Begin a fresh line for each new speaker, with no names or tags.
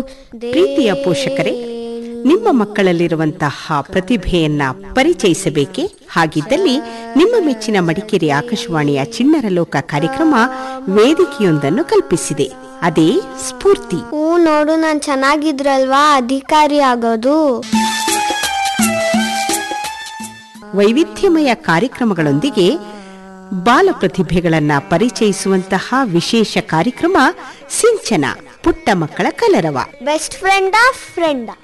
ಪ್ರೀತಿಯ ಪೋಷಕರೇ ನಿಮ್ಮ ಮಕ್ಕಳಲ್ಲಿರುವಂತಹ ಪ್ರತಿಭೆಯನ್ನ ಪರಿಚಯಿಸಬೇಕೇ ಹಾಗಿದ್ದಲ್ಲಿ ನಿಮ್ಮ ಮೆಚ್ಚಿನ ಮಡಿಕೇರಿ ಆಕಾಶವಾಣಿಯ ಚಿಣ್ಣರ ಲೋಕ ಕಾರ್ಯಕ್ರಮ ವೇದಿಕೆಯೊಂದನ್ನು ಕಲ್ಪಿಸಿದೆ ಅದೇ ಸ್ಫೂರ್ತಿ
ಹ್ಞೂ ನೋಡು ನಾನು ಚೆನ್ನಾಗಿದ್ರಲ್ವಾ ಅಧಿಕಾರಿ ಆಗೋದು
ವೈವಿಧ್ಯಮಯ ಕಾರ್ಯಕ್ರಮಗಳೊಂದಿಗೆ ಬಾಲ ಪ್ರತಿಭೆಗಳನ್ನ ಪರಿಚಯಿಸುವಂತಹ ವಿಶೇಷ ಕಾರ್ಯಕ್ರಮ ಸಿಂಚನ ಪುಟ್ಟ ಮಕ್ಕಳ ಕಲರವ
ಬೆಸ್ಟ್ ಫ್ರೆಂಡಾ ಫ್ರೆಂಡಾ